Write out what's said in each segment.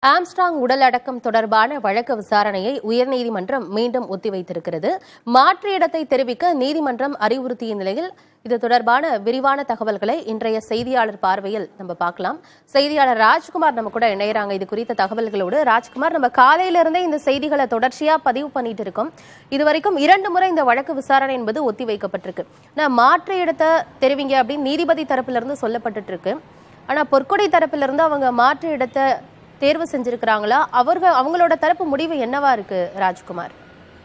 Armstrong உடல் அடக்கம் தொடர்பான வழக்கு விசாரணையை உயர்நீதிமன்றம் மீண்டும் ஒத்திவைத்திருக்கிறது மாற்று இடத்தை தெரிவிக்க நீதிமன்றம் அறிவுறுத்திய நிலையில் இது தொடர்பான விரிவான தகவல்களை இன்றைய செய்தியாளர் பார்வையில் நம்ம பார்க்கலாம் செய்தியாளர் ராஜ்குமார் நம்ம கூட இணையறாங்க இது குறித்த தகவல்களோடு ராஜ்குமார் நம்ம காலையில இருந்தே இந்த செய்திகளை தொடர்ச்சியா பதிவு பண்ணிட்டு இருக்கோம் இதுவரைக்கும் இரண்டு முறை இந்த வழக்கு விசாரணை என்பது ஒத்திவைக்கப்பட்டிருக்கு நான் மாற்று இடத்தை தெரிவிங்க அப்படின்னு நீதிபதி தரப்புல இருந்து சொல்லப்பட்டுட்டு இருக்கு ஆனா பொற்கொடை தரப்புல இருந்து அவங்க மாற்று இடத்தை தேர்வு செஞ்சிருக்கிறாங்களா அவர்கள் அவங்களோட தரப்பு முடிவு என்னவா இருக்கு ராஜ்குமார்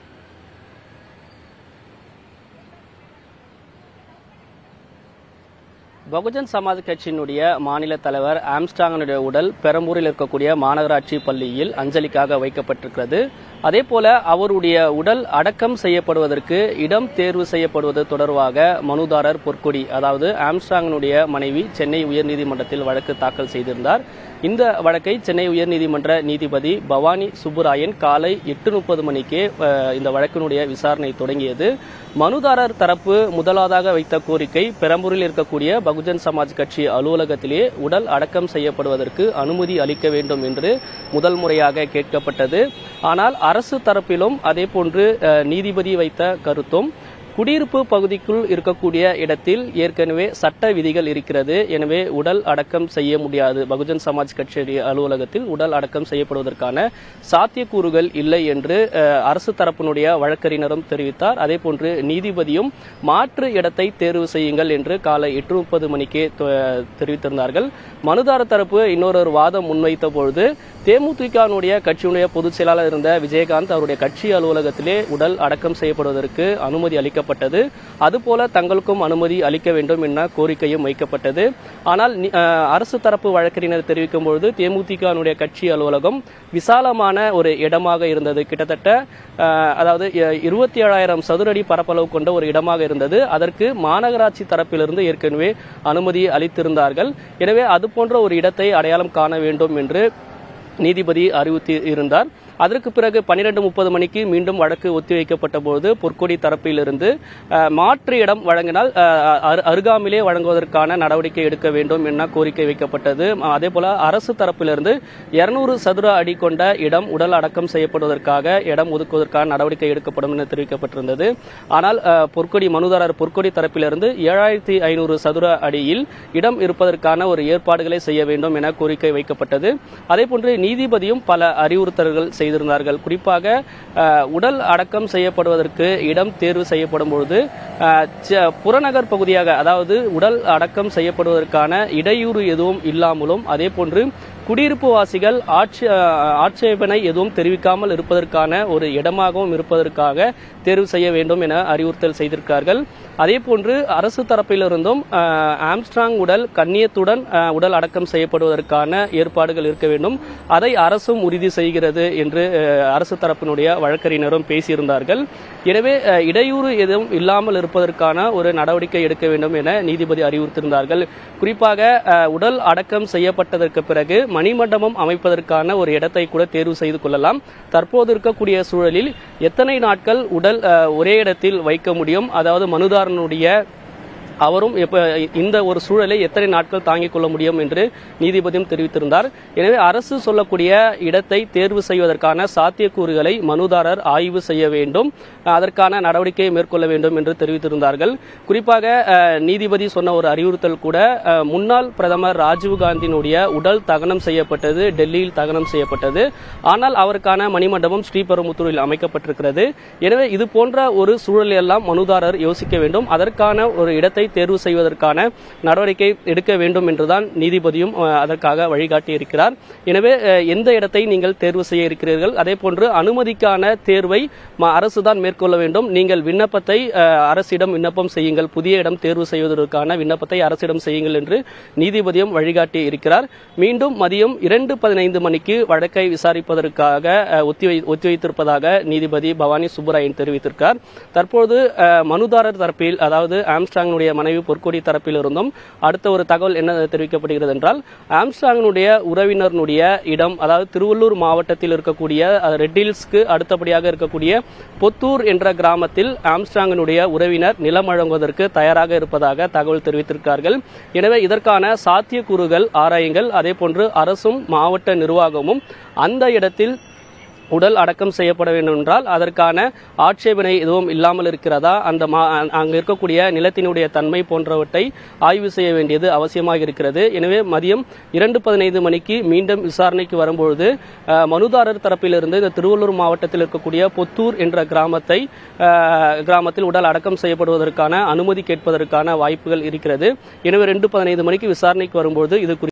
பகுஜன் சமாஜ் கட்சியினுடைய மாநில தலைவர் ஆம்ஸ்டாங்கனுடைய உடல் பெரம்பூரில் இருக்கக்கூடிய மாநகராட்சி பள்ளியில் அஞ்சலிக்காக வைக்கப்பட்டிருக்கிறது அதே போல அவருடைய உடல் அடக்கம் செய்யப்படுவதற்கு இடம் தேர்வு செய்யப்படுவது தொடர்பாக மனுதாரர் பொற்கொடி அதாவது ஆம்ஸ்டாங்கனுடைய மனைவி சென்னை உயர்நீதிமன்றத்தில் வழக்கு தாக்கல் செய்திருந்தார் இந்த வழக்கை சென்னை உயர்நீதிமன்ற நீதிபதி பவானி சுப்புராயன் காலை எட்டு முப்பது மணிக்கே அஹ், இந்த வழக்கினுடைய விசாரணை தொடங்கியது மனுதாரர் தரப்பு முதலாவதாக வைத்த கோரிக்கை பெரம்பூரில் இருக்கக்கூடிய பகுஜன் சமாஜ் கட்சி அலுவலகத்திலே உடல் அடக்கம் செய்யப்படுவதற்கு அனுமதி அளிக்க வேண்டும் என்று முதல் முறையாக கேட்கப்பட்டது ஆனால் அரசு தரப்பிலும் அதேபோன்று அஹ், நீதிபதி வைத்த கருத்தும் குடியிருப்பு பகுதிக்குள் இருக்கக்கூடிய இடத்தில் ஏற்கனவே சட்ட விதிகள் இருக்கிறது எனவே உடல் அடக்கம் செய்ய முடியாது பகுஜன் சமாஜ் கட்சி அலுவலகத்தில் உடல் அடக்கம் செய்யப்படுவதற்கான சாத்தியக்கூறுகள் இல்லை என்று அஹ், அரசு தரப்பினுடைய வழக்கறிஞரும் தெரிவித்தார் அதே போன்று நீதிபதியும் மாற்று இடத்தை தேர்வு செய்யுங்கள் என்று காலை எட்டு முப்பது மணிக்கே தொ- தெரிவித்திருந்தார்கள் மனுதாரர் தரப்பு இன்னொரு ஒரு வாதம் முன்வைத்த பொழுது தேமுதிகனுடைய கட்சியினுடைய பொதுச் செயலாளர் இருந்த விஜயகாந்த் அவருடைய கட்சி அலுவலகத்திலே உடல் அடக்கம் செய்யப்படுவதற்கு அனுமதி அளிக்கப்பட்டது அதுபோல தங்களுக்கும் அனுமதி அளிக்க வேண்டும் என கோரிக்கையும் வைக்கப்பட்டது ஆனால் நி- அஹ், அரசு தரப்பு வழக்கறிஞர் தெரிவிக்கும் பொழுது தேமுதிகனுடைய கட்சி அலுவலகம் விசாலமான ஒரு இடமாக இருந்தது கிட்டத்தட்ட அஹ், அதாவது இருபத்தி ஏழாயிரம் சதுரடி பரப்பளவு கொண்ட ஒரு இடமாக இருந்தது அதற்கு மாநகராட்சி தரப்பிலிருந்து ஏற்கனவே அனுமதி அளித்திருந்தார்கள் எனவே அது போன்ற ஒரு இடத்தை அடையாளம் காண வேண்டும் என்று நீதிபதி அறிவுறுத்தி இருந்தார் அதற்கு பிறகு பன்னிரண்டு முப்பது மணிக்கு மீண்டும் வழக்கு ஒத்திவைக்கப்பட்ட போது பொற்கொடி தரப்பிலிருந்து அஹ், மாற்று இடம் வழங்கினால் அஹ், அரு- அருகாமையிலே வழங்குவதற்கான நடவடிக்கை எடுக்க வேண்டும் என கோரிக்கை வைக்கப்பட்டது அதே போல அரசு தரப்பிலிருந்து இருநூறு சதுர அடி கொண்ட இடம் உடல் அடக்கம் செய்யப்படுவதற்காக இடம் ஒதுக்குவதற்கான நடவடிக்கை எடுக்கப்படும் என தெரிவிக்கப்பட்டிருந்தது ஆனால் அஹ், பொற்கொடி மனுதாரர் பொற்கொடி தரப்பிலிருந்து ஏழாயிரத்தி ஐநூறு சதுர அடியில் இடம் இருப்பதற்கான ஒரு ஏற்பாடுகளை செய்ய வேண்டும் என கோரிக்கை வைக்கப்பட்டது அதேபோன்று நீதிபதியும் பல அறிவுறுத்தல்கள் செய்திருந்தார்கள் குறிப்பாக அஹ், உடல் அடக்கம் செய்யப்படுவதற்கு இடம் தேர்வு செய்யப்படும் பொழுது அஹ், ச- புறநகர் பகுதியாக அதாவது உடல் அடக்கம் செய்யப்படுவதற்கான இடையூறு எதுவும் இல்லாமலும் அதேபோன்று குடியிருப்பு வாசிகள் ஆட்சே அஹ், ஆட்சேபனை எதுவும் தெரிவிக்காமல் இருப்பதற்கான ஒரு இடமாகவும் இருப்பதற்காக தேர்வு செய்ய வேண்டும் என அறிவுறுத்தல் செய்திருக்கிறார்கள் அதேபோன்று அரசு தரப்பிலிருந்தும் அஹ், ஆம்ஸ்ட்ராங் உடல் கண்ணியத்துடன் அஹ், உடல் அடக்கம் செய்யப்படுவதற்கான ஏற்பாடுகள் இருக்க வேண்டும் அதை அரசும் உறுதி செய்கிறது என்று அஹ், அரசு தரப்பினுடைய வழக்கறிஞரும் பேசியிருந்தார்கள் எனவே அஹ், இடையூறு எதுவும் இல்லாமல் இருப்பதற்கான ஒரு நடவடிக்கை எடுக்க வேண்டும் என நீதிபதி அறிவுறுத்தியிருந்தார்கள் குறிப்பாக அஹ், உடல் அடக்கம் செய்யப்பட்டதற்கு பிறகு மணிமண்டபம் அமைப்பதற்கான ஒரு இடத்தை கூட தேர்வு செய்து கொள்ளலாம் தற்போது இருக்கக்கூடிய சூழலில் எத்தனை நாட்கள் உடல் அஹ், ஒரே இடத்தில் வைக்க முடியும் அதாவது மனுதாரனுடைய அவரும் எப்ப இந்த ஒரு சூழலை எத்தனை நாட்கள் தாங்கிக் கொள்ள முடியும் என்று நீதிபதியும் தெரிவித்திருந்தார் எனவே அரசு சொல்லக்கூடிய இடத்தை தேர்வு செய்வதற்கான சாத்தியக்கூறுகளை மனுதாரர் ஆய்வு செய்ய வேண்டும் அதற்கான நடவடிக்கையை மேற்கொள்ள வேண்டும் என்று தெரிவித்திருந்தார்கள் குறிப்பாக அஹ், நீதிபதி சொன்ன ஒரு அறிவுறுத்தல் கூட அஹ், முன்னாள் பிரதமர் ராஜீவ்காந்தியினுடைய உடல் தகனம் செய்யப்பட்டது டெல்லியில் தகனம் செய்யப்பட்டது ஆனால் அவருக்கான மணிமண்டபம் ஸ்ரீபெரும்புத்தூரில் அமைக்கப்பட்டிருக்கிறது எனவே இது போன்ற ஒரு சூழலை எல்லாம் மனுதாரர் யோசிக்க வேண்டும் அதற்கான ஒரு இடத்தை தேர்வு செய்வதற்கான நடவடிக்கை எடுக்க வேண்டும் என்றுதான் நீதிபதியும் அஹ், அதற்காக வழிகாட்டி இருக்கிறார் எனவே அஹ், எந்த இடத்தை நீங்கள் தேர்வு செய்ய இருக்கிறீர்கள் அதே போன்று அனுமதிக்கான தேர்வை ம- அரசுதான் மேற்கொள்ள வேண்டும் நீங்கள் விண்ணப்பத்தை அஹ், அரசிடம் விண்ணப்பம் செய்யுங்கள் புதிய இடம் தேர்வு செய்வதற்கான விண்ணப்பத்தை அரசிடம் செய்யுங்கள் என்று நீதிபதியும் வழிகாட்டி இருக்கிறார் மீண்டும் மதியம் இரண்டு பதினைந்து மணிக்கு வழக்கை விசாரிப்பதற்காக அஹ், ஒத்திவை ஒத்திவைத்திருப்பதாக நீதிபதி பவானி சுப்புராயன் தெரிவித்திருக்கிறார் தற்போது அஹ், மனுதாரர் தரப்பில் அதாவது ஆம்ஸ்ட்ராங்கினுடைய மனைவி பொற்கொடி தரப்பில் இருந்தும் அடுத்த ஒரு தகவல் என்ன தெரிவிக்கப்படுகிறது என்றால் ஆம்ஸ்டாங்கினுடைய உறவினருடைய இடம் அதாவது திருவள்ளூர் மாவட்டத்தில் இருக்கக்கூடிய அஹ், ரெட் ஹில்ஸ்க்கு அடுத்தபடியாக இருக்கக்கூடிய பொத்தூர் என்ற கிராமத்தில் ஆம்ஸ்டாங்கினுடைய உறவினர் நிலம் வழங்குவதற்கு தயாராக இருப்பதாக தகவல் தெரிவித்திருக்கார்கள் எனவே இதற்கான சாத்தியக்கூறுகள் ஆராயுங்கள் அதே போன்று அரசும் மாவட்ட நிர்வாகமும் அந்த இடத்தில் உடல் அடக்கம் செய்யப்பட வேண்டும் என்றால் அதற்கான ஆட்சேபனை எதுவும் இல்லாமல் இருக்கிறதா அந்த மா அங்கு இருக்கக்கூடிய நிலத்தினுடைய தன்மை போன்றவற்றை ஆய்வு செய்ய வேண்டியது அவசியமாக இருக்கிறது எனவே மதியம் இரண்டு பதினைந்து மணிக்கு மீண்டும் விசாரணைக்கு வரும்பொழுது அஹ், மனுதாரர் தரப்பிலிருந்து இந்த திருவள்ளூர் மாவட்டத்தில் இருக்கக்கூடிய பொத்தூர் என்ற கிராமத்தை அஹ், கிராமத்தில் உடல் அடக்கம் செய்யப்படுவதற்கான அனுமதி கேட்பதற்கான வாய்ப்புகள் இருக்கிறது எனவே ரெண்டு பதினைந்து மணிக்கு விசாரணைக்கு வரும்பொழுது இது குறித்து